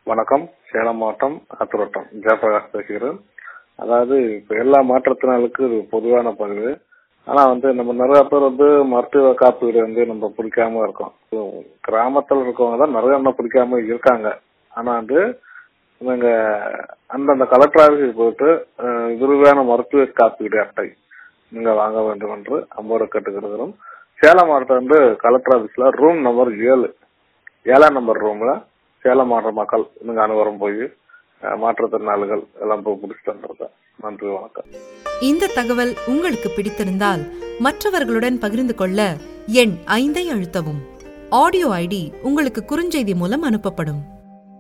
வணக்கம் சேலம் மாவட்டம் ஆத்திரோட்டம் ஜெயபிரகாஷ் பேசுகிறேன் அதாவது இப்ப எல்லா மாற்றத்தினாலுக்கு இது பொதுவான பதிவு ஆனா வந்து நம்ம நிறைய பேர் வந்து மருத்துவ காப்பீடு வந்து நம்ம பிடிக்காம இருக்கோம் இப்போ கிராமத்துல இருக்கவங்க தான் நிறைய இன்னும் பிடிக்காம இருக்காங்க ஆனா வந்து இவங்க அந்தந்த கலெக்டர் ஆஃபீஸுக்கு போயிட்டு அஹ், விரிவான மருத்துவ காப்பீடு அட்டை நீங்க வாங்க வேண்டும் என்று அம்போடு கேட்டுக்கிறோம் சேலம் மாவட்டம் வந்து கலெக்டர் ஆபீஸ்ல ரூம் நம்பர் ஏழு ஏழாம் நம்பர் ரூம்ல சேலம் மாவட்ட மக்கள் நீங்க அனைவரும் போய் அஹ், மாற்றுத்திறனாளிகள் எல்லாம் போய் முடிச்சுட்டு வந்துருக்கேன் நன்றி வணக்கம் இந்த தகவல் உங்களுக்கு பிடித்திருந்தால் மற்றவர்களுடன் பகிர்ந்து கொள்ள எண் ஐந்தை அழுத்தவும் ஆடியோ ஐடி உங்களுக்கு குறுஞ்செய்தி மூலம் அனுப்பப்படும்